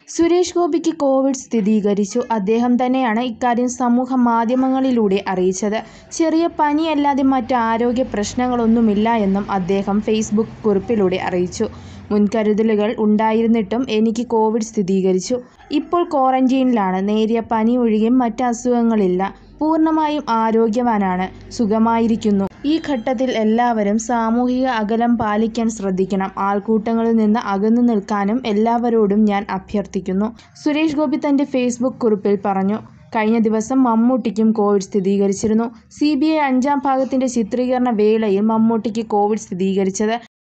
സുരേഷ് ഗോപിക്ക് കോവിഡ് സ്ഥിരീകരിച്ചു അദ്ദേഹം തന്നെയാണ് ഇക്കാര്യം സമൂഹ മാധ്യമങ്ങളിലൂടെ അറിയിച്ചത് ചെറിയ പനിയല്ലാതെ മറ്റ് ആരോഗ്യ പ്രശ്നങ്ങളൊന്നുമില്ല എന്നും അദ്ദേഹം ഫേസ്ബുക്ക് കുറിപ്പിലൂടെ അറിയിച്ചു മുൻകരുതലുകൾ ഉണ്ടായിരുന്നിട്ടും എനിക്ക് കോവിഡ് സ്ഥിരീകരിച്ചു ഇപ്പോൾ ക്വാറന്റീനിലാണ് നേരിയ പനി ഒഴികെ മറ്റ് അസുഖങ്ങളില്ല പൂർണ്ണമായും ആരോഗ്യവാനാണ് സുഖമായിരിക്കുന്നു ഈ ഘട്ടത്തിൽ എല്ലാവരും സാമൂഹിക അകലം പാലിക്കാൻ ശ്രദ്ധിക്കണം ആൾക്കൂട്ടങ്ങളിൽ നിന്ന് അകന്നു നിൽക്കാനും എല്ലാവരോടും ഞാൻ അഭ്യർത്ഥിക്കുന്നു സുരേഷ് ഗോപി തന്റെ ഫേസ്ബുക്ക് കുറിപ്പിൽ പറഞ്ഞു കഴിഞ്ഞ ദിവസം മമ്മൂട്ടിക്കും കോവിഡ് സ്ഥിരീകരിച്ചിരുന്നു സി ബി ഐ അഞ്ചാം ഭാഗത്തിന്റെ ചിത്രീകരണ വേളയിൽ മമ്മൂട്ടിക്ക് കോവിഡ് സ്ഥിരീകരിച്ചത്